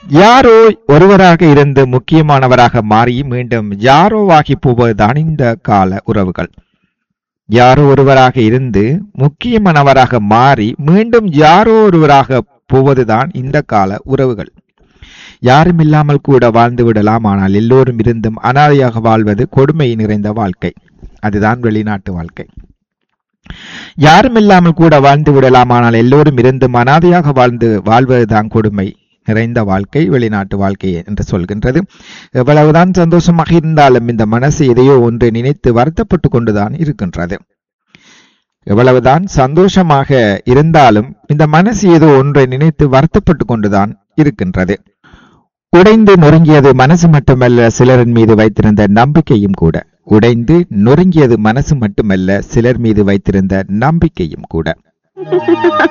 யாரோ ஒருவராக இருந்து முக்கியமானவராக மாறி மீண்டும் யாரோவாகி போவதுதான் இந்த கால உறவுகள் யாரோ ஒருவராக இருந்து முக்கியமானவராக மாறி மீண்டும் யாரோ ஒருவராக போவதுதான் இந்த கால உறவுகள் யாரும் இல்லாமல் கூட வாழ்ந்து விடலாம் ஆனால் எல்லோரும் இருந்தும் அனாதையாக வாழ்வது கொடுமை நிறைந்த வாழ்க்கை அதுதான் வெளிநாட்டு வாழ்க்கை யாரும் இல்லாமல் கூட வாழ்ந்து விடலாம் ஆனால் எல்லோரும் இருந்தும் அனாதையாக வாழ்ந்து வாழ்வதுதான் கொடுமை நிறைந்த வாழ்க்கை வெளிநாட்டு வாழ்க்கை என்று சொல்கின்றது எவ்வளவுதான் சந்தோஷமாக இருந்தாலும் இந்த மனசு எதையோ ஒன்று நினைத்து வருத்தப்பட்டு கொண்டுதான் இருக்கின்றது எவ்வளவுதான் சந்தோஷமாக இருந்தாலும் இந்த மனசு ஏதோ ஒன்றை நினைத்து வருத்தப்பட்டு கொண்டுதான் இருக்கின்றது உடைந்து நொறுங்கியது மனசு மட்டுமல்ல சிலரின் மீது வைத்திருந்த நம்பிக்கையும் கூட உடைந்து நொறுங்கியது மனசு மட்டுமல்ல சிலர் மீது வைத்திருந்த நம்பிக்கையும் கூட